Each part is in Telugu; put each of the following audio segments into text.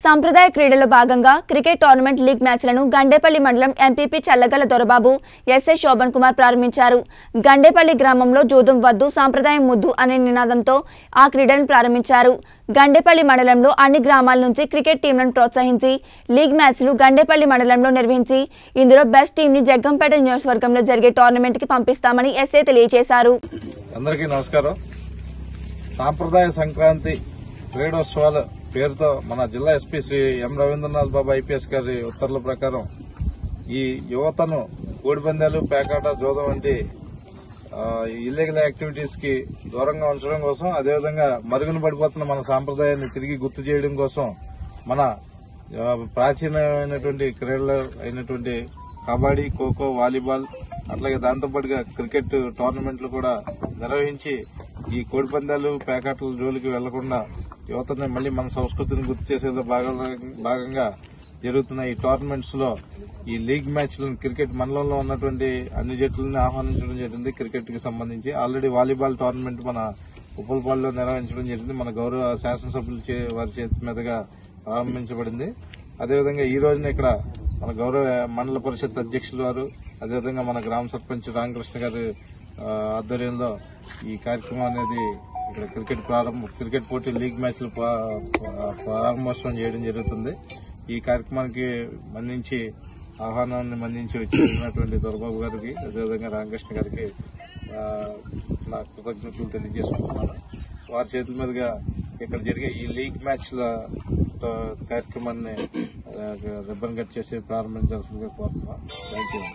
సంప్రదాయ క్రీడలో భాగంగా క్రికెట్ టోర్నమెంట్ లీగ్ మ్యాచ్లను గండేపల్లి మండలం ఎంపీపీ చల్లగల దొరబాబు ఎస్ఐ శోభన్ కుమార్ ప్రారంభించారు గండేపల్లి గ్రామంలో జూదం వద్దు సాంప్రదాయం ముద్దు అనే నినాదంతో ఆ క్రీడలను ప్రారంభించారు గండేపల్లి మండలంలో అన్ని గ్రామాల నుంచి క్రికెట్ టీంలను ప్రోత్సహించి లీగ్ మ్యాచ్లు గండేపల్లి మండలంలో నిర్వహించి ఇందులో బెస్ట్ టీంని జగ్గంపేట నియోజకవర్గంలో జరిగే టోర్నమెంట్కి పంపిస్తామని ఎస్ఐ తెలియజేశారు అందరికీ నమస్కారం సాంప్రదాయ సంక్రాంతి క్రీడోత్సవాల పేరుతో మన జిల్లా SP Sri M Ravindranath Babu IPS గారి ఉత్తర్వుల ప్రకారం ఈ యువతను కోడిపందాలు పేకాట జోదం వంటి ఇల్లీగల్ యాక్టివిటీస్ కి దూరంగా ఉంచడం కోసం అదేవిధంగా మరుగున పడిపోతున్న మన సాంప్రదాయాన్ని తిరిగి గుర్తు చేయడం కోసం మన ఆ, ప్రాచీనమైనటువంటి క్రీడలు అయినటువంటి కబడ్డీ ఖోఖో వాలీబాల్ అట్లాగే దాంతోపాటుగా క్రికెట్ టోర్నమెంట్లు కూడా నిర్వహించి ఈ కోడిపందాలు పేకాటల జోలికి వెళ్లకుండా యువతని మళ్ళీ మన సంస్కృతిని గుర్తు చేసేదో భాగంగా భాగంగా జరుగుతున్న ఈ టోర్నమెంట్స్ లో ఈ లీగ్ మ్యాచ్లను క్రికెట్ మండలంలో ఉన్నటువంటి అన్ని జట్లను ఆహ్వానించడం జరిగింది క్రికెట్ కి సంబంధించి ఆల్రెడీ వాలీబాల్ టోర్నమెంట్ మన ఉప్పలపాడులో నిర్వహించడం జరిగింది మన గౌరవ శాసనసభ్యుల చే- వారి చేతి మీదుగా ప్రారంభించబడింది అదేవిధంగా ఈ రోజున ఇక్కడ మన గౌరవ మండల పరిషత్ అధ్యక్షులు వారు అదేవిధంగా మన గ్రామ సర్పంచ్ రామకృష్ణ గారి ఆ, ఆధ్వర్యంలో ఈ కార్యక్రమం అనేది ఇక్కడ క్రికెట్ ప్రారంభం క్రికెట్ పోటీ లీగ్ మ్యాచ్లు ప్రా- ప్రా- ప్రారంభోత్సవం చేయడం జరుగుతుంది ఈ కార్యక్రమానికి మన్నించి ఆహ్వానాన్ని మన్నించి వచ్చినటువంటి దొరబాబు గారికి అదేవిధంగా రామకృష్ణ గారికి ఆ, నా కృతజ్ఞతలు తెలియజేసుకుంటున్నాను వారి చేతుల మీదుగా ఇక్కడ జరిగే ఈ లీగ్ మ్యాచ్ల తో- కార్యక్రమాన్ని ఆ, రిబ్బన్ కట్ చేసి ప్రారంభించాల్సిందిగా కోరుతున్నాను థ్యాంక్ యూ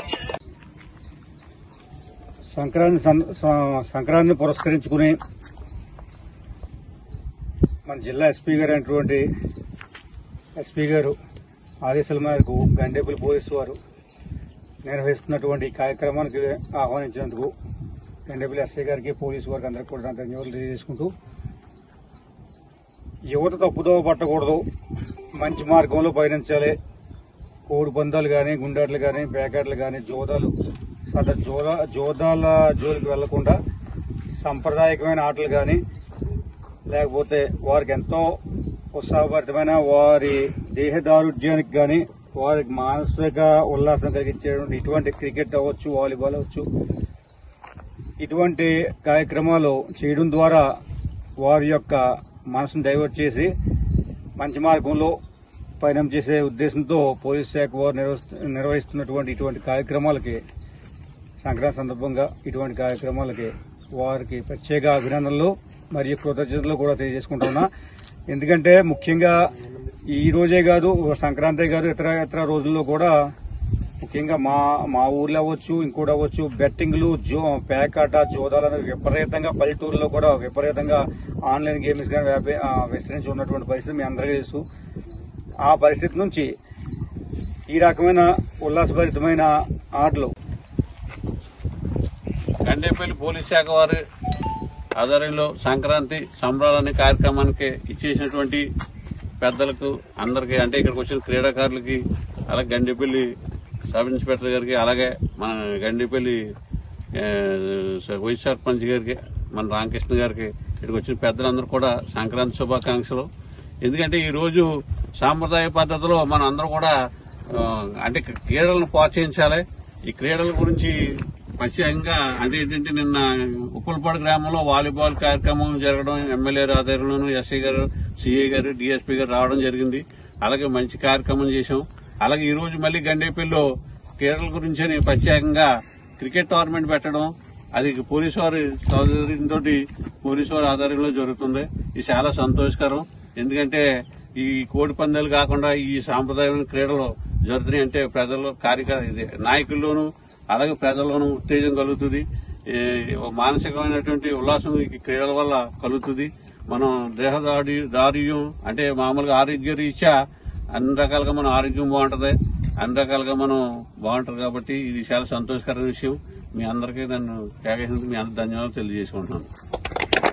సంక్రాంతి సం- సం- సంక్రాంతిని పురస్కరించుకుని మన జిల్లా ఎస్పీ గారు అయినటువంటి ఎస్పీ గారు ఆదేశాల మేరకు గండేపల్లి పోలీసు వారు నిర్వహిస్తున్నటువంటి ఈ కార్యక్రమానికి ఆహ్వానించినందుకు గండేపల్లి ఎస్ఐ గారికి పోలీసు వారికి అందరికీ కూడా నా ధన్యవాదాలు తెలియజేసుకుంటూ యువత తప్పుదోవ పట్టకూడదు మంచి మార్గంలో పయనించాలి కోడి పందాలు కానీ గుండాట్లు కానీ పేకాట్లు కానీ జోదాలు సదా జోద జోదాల జోలికి వెళ్లకుండా సాంప్రదాయకమైన ఆటలు కానీ లేకపోతే వారికి ఎంతో ఉత్సాహభరితమైన వారి దేహదారుఢ్యానికి కానీ వారికి మానసిక ఉల్లాసం కలిగించేటువంటి ఇటువంటి క్రికెట్ అవ్వచ్చు వాలీబాల్ అవ్వచ్చు ఇటువంటి కార్యక్రమాలు చేయడం ద్వారా వారి యొక్క మనసును డైవర్ట్ చేసి మంచి మార్గంలో పయనం చేసే ఉద్దేశంతో పోలీస్ శాఖ వారు నిర్వహిస్తు- నిర్వహిస్తున్నటువంటి ఇటువంటి కార్యక్రమాలకి సంక్రాంతి సందర్భంగా ఇటువంటి కార్యక్రమాలకి వారికి ప్రత్యేక అభినందనలు మరియు కృతజ్ఞతలు కూడా తెలియజేసుకుంటున్నా ఎందుకంటే ముఖ్యంగా ఈ రోజే కాదు సంక్రాంతి కాదు ఇతర ఇతర రోజుల్లో కూడా ముఖ్యంగా మా మా ఊర్లో అవ్వచ్చు ఇంకోటి అవ్వచ్చు బెట్టింగ్లు జో పేకాట జోదాలు అనేవి విపరీతంగా పల్లెటూరులో కూడా విపరీతంగా ఆన్లైన్ గేమ్స్ కానీ వ్యాపి ఆ, విస్తరించి ఉన్నటువంటి పరిస్థితి మీ అందరికీ తెలుసు ఆ పరిస్థితి నుంచి ఈ రకమైన ఉల్లాసభరితమైన ఆటలు గండేపల్లి పోలీస్ శాఖ వారి ఆధ్వర్యంలో సంక్రాంతి సంబరాలనే కార్యక్రమానికి ఇచ్చేసినటువంటి పెద్దలకు అందరికీ అంటే ఇక్కడికి వచ్చిన క్రీడాకారులకి అలాగే గండేపల్లి సబ్ ఇన్స్పెక్టర్ గారికి అలాగే మన గండేపల్లి ఆ, వైస్ సర్పంచ్ గారికి మన రామకృష్ణ గారికి ఇక్కడికి వచ్చిన పెద్దలందరూ కూడా సంక్రాంతి శుభాకాంక్షలు ఎందుకంటే ఈ రోజు సాంప్రదాయ పద్ధతిలో మన అందరూ కూడా ఆ, అంటే క్రీడలను ప్రోత్సహించాలి ఈ క్రీడల గురించి ప్రత్యేకంగా అంటే ఏంటంటే నిన్న ఉప్పలపాడు గ్రామంలో వాలీబాల్ కార్యక్రమం జరగడం ఎమ్మెల్యే ఆధ్వర్యంలోను ఎస్ఐ గారు సిఐ గారు డిఎస్పీ గారు రావడం జరిగింది అలాగే మంచి కార్యక్రమం చేశాం అలాగే ఈ రోజు మళ్ళీ గండేపల్లిలో క్రీడల గురించి అని ప్రత్యేకంగా క్రికెట్ టోర్నమెంట్ పెట్టడం అది పోలీసు వారి సౌకర్యంతో పోలీసు వారి ఆధ్వర్యంలో జరుగుతుంది ఇది చాలా సంతోషకరం ఎందుకంటే ఈ కోడి పందాలు కాకుండా ఈ సాంప్రదాయమైన క్రీడలు జరుగుతున్నాయి అంటే ప్రజలు కార్యక ఇది నాయకుల్లోనూ అలాగే ప్రజల్లోనూ ఉత్తేజం కలుగుతుంది ఈ మానసికమైనటువంటి ఉల్లాసం ఈ క్రీడల వల్ల కలుగుతుంది మనం దేహదాడి దారుణ్యం అంటే మామూలుగా ఆరోగ్య రీత్యా అన్ని రకాలుగా మన ఆరోగ్యం బాగుంటది అన్ని రకాలుగా మనం బాగుంటది కాబట్టి ఇది చాలా సంతోషకరమైన విషయం మీ అందరికీ నన్ను కేకేసినందుకు మీ అందరికి ధన్యవాదాలు తెలియజేసుకుంటున్నాను